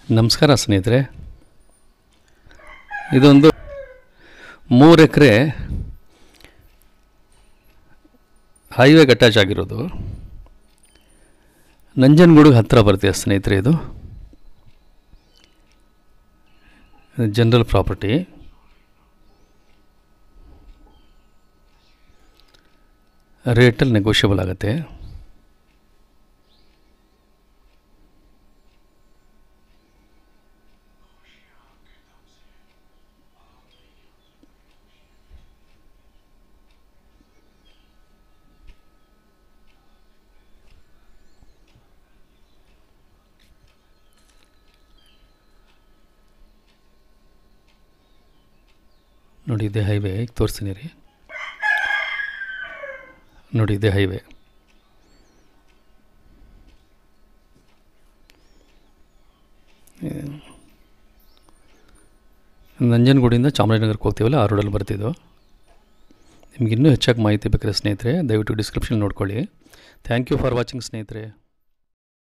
ನಮಸ್ಕಾರ ಸ್ನೇಹಿತರೆ ಇದೊಂದು ಮೂರು ಎಕರೆ ಹೈವೇಗೆ ಅಟ್ಯಾಚ್ ಆಗಿರೋದು ನಂಜನಗೂಡಿಗೆ ಹತ್ತಿರ ಬರ್ತಿದೆ ಸ್ನೇಹಿತರೆ ಇದು ಜನರಲ್ ಪ್ರಾಪರ್ಟಿ ರೇಟಲ್ಲಿ ನೆಗೋಷಿಯಬಲ್ ಆಗುತ್ತೆ ನೋಡಿ ಇದೇ ಹೈವೇ ಈಗ ತೋರಿಸ್ತೀನಿ ರೀ ನೋಡಿ ಇದೇ ಹೈವೇ ನಂಜನಗೂಡಿಂದ ಚಾಮರಾಜನಗರಕ್ಕೆ ಹೋಗ್ತೀವಲ್ಲ ಆ ರೋಡಲ್ಲಿ ಬರ್ತಿದ್ದು ನಿಮ್ಗೆ ಇನ್ನೂ ಹೆಚ್ಚಾಗಿ ಮಾಹಿತಿ ಬೇಕಾದ್ರೆ ಸ್ನೇಹಿತರೆ ದಯವಿಟ್ಟು ಡಿಸ್ಕ್ರಿಪ್ಷನ್ ನೋಡ್ಕೊಳ್ಳಿ ಥ್ಯಾಂಕ್ ಯು ಫಾರ್ ವಾಚಿಂಗ್ ಸ್ನೇಹಿತರೆ